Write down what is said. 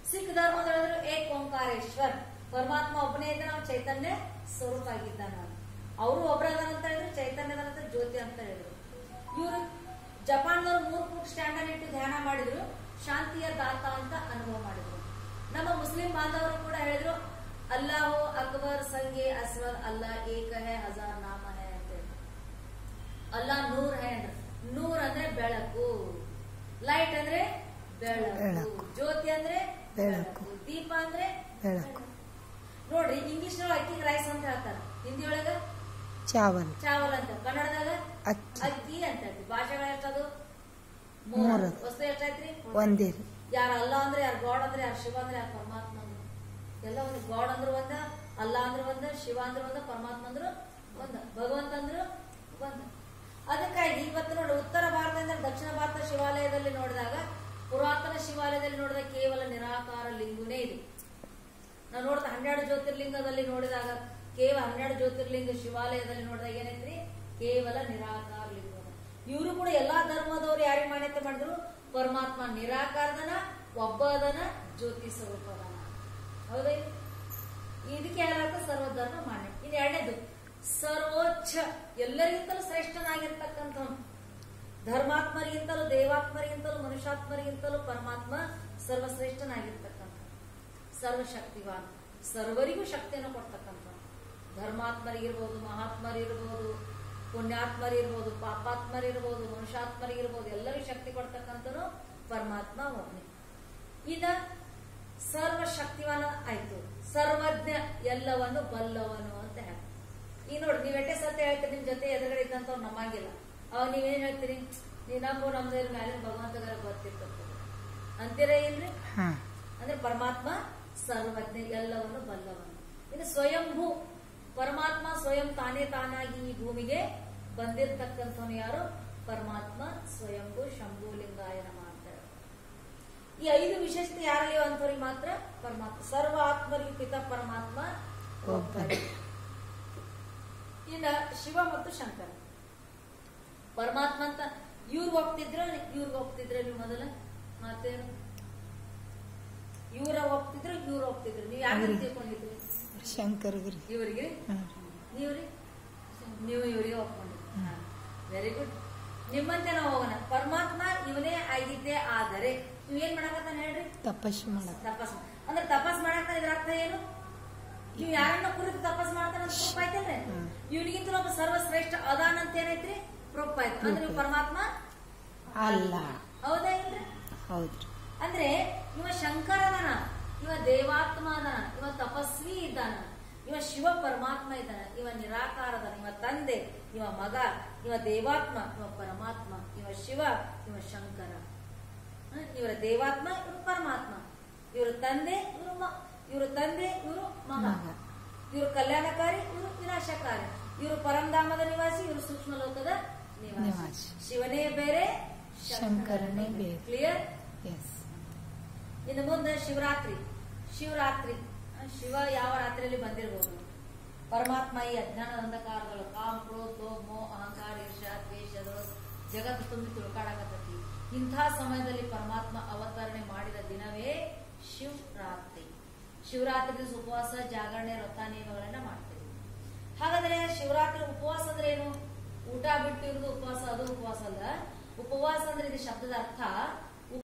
ಸಿಖ್ ಧರ್ಮದ ಹೇಳಿದ್ರು ಏಕ್ ಓಂಕಾರೇಶ್ವರ್ ಪರಮಾತ್ಮ ಒಬ್ಬನೇ ಇದ್ದಾನೆ ಅವ್ನು ಚೈತನ್ಯ ಸ್ವರೂಪ ಆಗಿದ್ದಾನ ಅವರು ಒಬ್ಬರದಾನ ಅಂತ ಹೇಳಿದ್ರು ಚೈತನ್ಯದ ಅಂತ ಜ್ಯೋತಿ ಅಂತ ಹೇಳಿದ್ರು ಇವರು ಜಪಾನ್ನವರು ಮೂರು ಫುಟ್ ಸ್ಟ್ಯಾಂಡರ್ಡ್ ಇಟ್ಟು ಧ್ಯಾನ ಮಾಡಿದ್ರು ಶಾಂತಿಯ ದಾತ ಅಂತ ಅನುಭವ ಮಾಡಿದ್ರು ನಮ್ಮ ಮುಸ್ಲಿಂ ಬಾಂಧವರು ಕೂಡ ಹೇಳಿದ್ರು ಅಲ್ಲಾಹು ಅಕ್ಬರ್ ಸಂಗೆ ಅಸ್ವರ್ ಅಲ್ಲಾ ಏಕ ಹೇ ಹಜಾರ್ ನಾಮ ಹೇ ಅಂತ ಹೇಳಿದ್ರು ಅಲ್ಲಾ ನೂರ್ ಹೇ ಅಂದ್ರೆ ನೂರ್ ಅಂದ್ರೆ ಬೆಳಕು ಲೈಟ್ ಅಂದ್ರೆ ಬೆಳಕು ಬೆಳಕು. ಜ್ಯೋತಿ ಅಂದ್ರೆ ಬೆಳಕು. ದೀಪ ಅಂದ್ರೆ ಬೆಳಕು. ನೋಡ್ರಿ ಇಂಗ್ಲಿಷ್ ಅಕ್ಕಿ ರೈಸ್ ಅಂತ ಹೇಳ್ತಾರೆ ಹಿಂದಿ ಒಳಗ ಚಾವಲ್ ಚಾವಲ್ ಅಂತ ಕನ್ನಡದಾಗ ಅಕ್ಕಿ ಅಕ್ಕಿ ಅಂತ ಹೇಳ್ತೀವಿ ಭಾಷೆಗಳು ಎಷ್ಟದು ಮೂರು. ವಸ್ತು ಎಷ್ಟೈತ್ರಿ ಒಂದೇ ರೀ ಯಾರ ಅಲ್ಲ ಅಂದ್ರೆ ಯಾರು ಗಾಡ್ ಅಂದ್ರೆ ಯಾರು ಶಿವ ಅಂದ್ರೆ ಯಾರು ಪರಮಾತ್ಮ ಅಂದ್ರೆ ಎಲ್ಲ ಒಂದು ಗಾಡ್ ಅಂದ್ರೆ ಒಂದ ಅಲ್ಲ ಅಂದ್ರೆ ಒಂದ ಶಿವ ಅಂದ್ರೆ ಒಂದ ಪರಮಾತ್ಮ ಅಂದ್ರೆ ಒಂದ ಭಗವಂತ ಅಂದ್ರೆ ಒಂದ ಅದಕ್ಕಾಗಿ ಇವತ್ತು ನೋಡಿ ಉತ್ತರ ಭಾರತದಿಂದ ದಕ್ಷಿಣ ಭಾರತ ಶಿವಾಲಯದಲ್ಲಿ ನೋಡಿದಾಗ ಪುರಾತನ ಶಿವಾಲಯದಲ್ಲಿ ನೋಡಿದಾಗ ಕೇವಲ ನಿರಾಕಾರ ಲಿಂಗುನೇ ಇದೆ ನಾವು ನೋಡಿದ ಹನ್ನೆರಡು ಜ್ಯೋತಿರ್ಲಿಂಗದಲ್ಲಿ ನೋಡಿದಾಗ ಕೇವಲ ಹನ್ನೆರಡು ಜ್ಯೋತಿರ್ಲಿಂಗ ಶಿವಾಲಯದಲ್ಲಿ ನೋಡಿದಾಗ ಏನೈತ್ರಿ ಕೇವಲ ನಿರಾಕಾರ ಲಿಂಗ ಇವರು ಕೂಡ ಎಲ್ಲಾ ಧರ್ಮದವ್ರು ಯಾರಿಗೆ ಮಾನ್ಯತೆ ಮಾಡಿದ್ರು ಪರಮಾತ್ಮ ನಿರಾಕಾರದನ ಒಬ್ಬದನ ಜ್ಯೋತಿ ಸ್ವರೂಪದನ ಹೌದಾ ಇಲ್ಲ? ಇದಕ್ಕೆ ಯಾರಾಗ ಸರ್ವಧರ್ಮ ಮಾನ್ಯ ಇನ್ನು ಎರಡನೇದು ಸರ್ವೋಚ್ಚ ಎಲ್ಲರಿಗಿಂತಲೂ ಶ್ರೇಷ್ಠನಾಗಿರ್ತಕ್ಕಂಥವನು ಧರ್ಮಾತ್ಮರಿಗಿಂತಲೂ ದೇವಾತ್ಮರಿಗಿಂತಲೂ ಮನುಷ್ಯಾತ್ಮರಿಗಿಂತಲೂ ಪರಮಾತ್ಮ ಸರ್ವಶ್ರೇಷ್ಠನಾಗಿರ್ತಕ್ಕಂಥ ಸರ್ವಶಕ್ತಿವಾನ್ ಸರ್ವರಿಗೂ ಶಕ್ತಿಯನ್ನು ಕೊಡ್ತಕ್ಕಂಥ ಧರ್ಮಾತ್ಮರಿಗಿರ್ಬೋದು ಮಹಾತ್ಮರಿರ್ಬೋದು ಪುಣ್ಯಾತ್ಮರಿರ್ಬೋದು ಪಾಪಾತ್ಮರಿರ್ಬೋದು ಮನುಷ್ಯಾತ್ಮರಿಗಿರ್ಬೋದು ಎಲ್ಲರಿಗೂ ಶಕ್ತಿ ಕೊಡ್ತಕ್ಕಂಥನು ಪರಮಾತ್ಮ ಒಬ್ಬನೇ ಇದ ಸರ್ವಶಕ್ತಿವಾನ ಆಯ್ತು ಸರ್ವಜ್ಞ ಎಲ್ಲವನ್ನು ಬಲ್ಲವನು ಅಂತ ಹೇಳ ಈ ನೋಡಿ ನೀವ್ ಎಟ್ಟೆ ಸತ್ಯ ಹೇಳ್ತೀರಿ ನಿಮ್ ಜೊತೆ ಎದುರುಗಡೆ ಇದ್ದಂತವ್ರು ನಮ್ಮಂಗಿಲ್ಲ ಅವಾಗ ನೀವೇನ್ ಹೇಳ್ತೀರಿ ನೀ ನಮಗೂ ನಮ್ದು ಮೇಲೆ ಭಗವಂತಗರ ಗೊತ್ತಿರ್ತದೆ ಅಂತೀರ ಇಲ್ರಿ ಹಾ ಅಂದ್ರೆ ಪರಮಾತ್ಮ ಸರ್ವಜ್ಞ ಎಲ್ಲವನ್ನು ಬಲ್ಲವನು ಇನ್ನು ಸ್ವಯಂಭೂ ಪರಮಾತ್ಮ ಸ್ವಯಂ ತಾನೇ ತಾನಾಗಿ ಈ ಭೂಮಿಗೆ ಬಂದಿರತಕ್ಕಂಥವನು ಯಾರು ಪರಮಾತ್ಮ ಸ್ವಯಂಭೂ ಶಂಭು ಲಿಂಗಾಯ ನಮ ಅಂತ ಹೇಳಿ. ಈ ಐದು ವಿಶೇಷತೆ ಯಾರಲ್ಲಿಯೋ ಅಂಥವ್ರಿಗೆ ಮಾತ್ರ ಪರಮಾತ್ಮ ಸರ್ವ ಆತ್ಮರಿಗೆ ಪಿತ ಪರಮಾತ್ಮ ಒಬ್ಬನೇ. ಇನ್ನ ಶಿವ ಮತ್ತು ಶಂಕರ ಪರಮಾತ್ಮ ಅಂತ ಇವ್ರಿಗೆ ಹೋಗ್ತಿದ್ರ ಇವ್ರಿಗೆ ಹೋಗ್ತಿದ್ರ ನೀವು ಮೊದಲ ಮಾತೇನು ಇವ್ರ ಹೋಗ್ತಿದ್ರು ಇವ್ರು ಹೋಗ್ತಿದ್ರು ನೀವು ಯಾರು ಅವ್ರಿಗೆ. ತಿಳ್ಕೊಂಡಿದ್ರಿ ಶಂಕರ್ಗ್ರಿ ಇವರಿಗೆ ಹಾ ನೀವ್ರಿ ನೀವು ಇವರಿಗೆ ಒಪ್ಕೊಂಡಿದ್ರಿ ಹ್ಮ್. ವೆರಿ ಗುಡ್ ನಿಮ್ಮಂತೆ ನಾವು ಹೋಗೋಣ ಪರಮಾತ್ಮ ಇವನೇ ಆಗಿದ್ದೇ ಆದರೆ ನೀವು ಏನ್ ಮಾಡಕತ್ತಾನ ಹೇಳ್ರಿ ತಪಸ್ಸು ಮಾಡಕ್ ತಪಸ್ ಅಂದ್ರೆ ತಪಸ್ ಮಾಡಕ ಇದ್ರ ಅರ್ಥ ಏನು ನೀವು ಯಾರನ್ನ ಕುರಿತು ತಪಸ್ ಮಾಡ್ತಾನ ಅಂತ ಪ್ರೂಫ್ ಆಯ್ತಲ್ರಿ ಹ್ಮ್. ಇವನಿಗಿಂತ ಒಬ್ಬ ಸರ್ವಶ್ರೇಷ್ಠ ಅದಾನ ಅಂತ ಏನೈತ್ರಿ ಪ್ರೂಫ್ ಆಯ್ತು ಅಂದ್ರೆ ನೀವು ಪರಮಾತ್ಮ ಅಲ್ಲ ಹೌದಾ ಇಲ್ರಿ ಹೌದ್ರಿ ಅಂದ್ರೆ ಇವ ಶಂಕರದನ ಇವ ದೇವಾತ್ಮ ಅದನ ಇವ ತಪಸ್ವಿ ಇದ್ದಾನ ಇವ ಶಿವ ಪರಮಾತ್ಮ ಇದ್ದಾನ ಇವ ನಿರಾಕಾರದನ ಇವ ತಂದೆ ಇವ ಮಗ ಇವ ದೇವಾತ್ಮ ಇವ ಪರಮಾತ್ಮ ಇವ ಶಿವ ಇವ ಶಂಕರ ಹ? ಇವರ ದೇವಾತ್ಮ ಇವರು ಪರಮಾತ್ಮ ಇವರು ತಂದೆ ಇವರು ಇವರು ತಂದೆ ಇವರು ಮಗ ಮಗ. ಇವರು ಕಲ್ಯಾಣಕಾರಿ ಇವರು ವಿನಾಶಕಾರಿ ಇವರು ಪರಂಧಾಮದ ನಿವಾಸಿ ಇವರು ಸೂಕ್ಷ್ಮ ಲೋಕದ ನಿವಾಸಿ ನಿವಾಸಿ. ಶಿವನೇ ಬೇರೆ ಶಂಕರನೇ ಬೇರೆ. ಕ್ಲಿಯರ್ ಎಸ್ ಇನ್ನು ಮುಂದೆ ಶಿವರಾತ್ರಿ ಶಿವರಾತ್ರಿ ಆ, ಶಿವ ಯಾವ ರಾತ್ರಿಯಲ್ಲಿ ಬಂದಿರಬಹುದು ಪರಮಾತ್ಮ ಈ ಅಜ್ಞಾನದ ಅಂಧಕಾರಗಳು ಕಾಮ ಕ್ರೋಧ ಲೋಭ ಮೋಹ ಅಹಂಕಾರ ಈರ್ಷ ದ್ವೇಷದ ಜಗತ್ತು ತುಂಬಿ ತುಳುಕಾಡಕತ್ತತಿ ಇಂಥ ಸಮಯದಲ್ಲಿ ಪರಮಾತ್ಮ ಅವತರಣೆ ಮಾಡಿದ ದಿನವೇ ಶಿವರಾತ್ರಿ ಶಿವರಾತ್ರಿ ದಿವಸ ಉಪವಾಸ ಜಾಗರಣೆ ವ್ರತ ನಿಯಮಗಳನ್ನ ಮಾಡ್ತೇವೆ ಹಾಗಾದ್ರೆ ಶಿವರಾತ್ರಿ ಉಪವಾಸ ಅಂದ್ರೆ ಏನು ಊಟ ಬಿಟ್ಟು ಇರುವುದು ಉಪವಾಸ ಅದು ಉಪವಾಸ ಅಲ್ಲ ಉಪವಾಸ ಅಂದ್ರೆ ಇದು ಶಬ್ದದ ಅರ್ಥ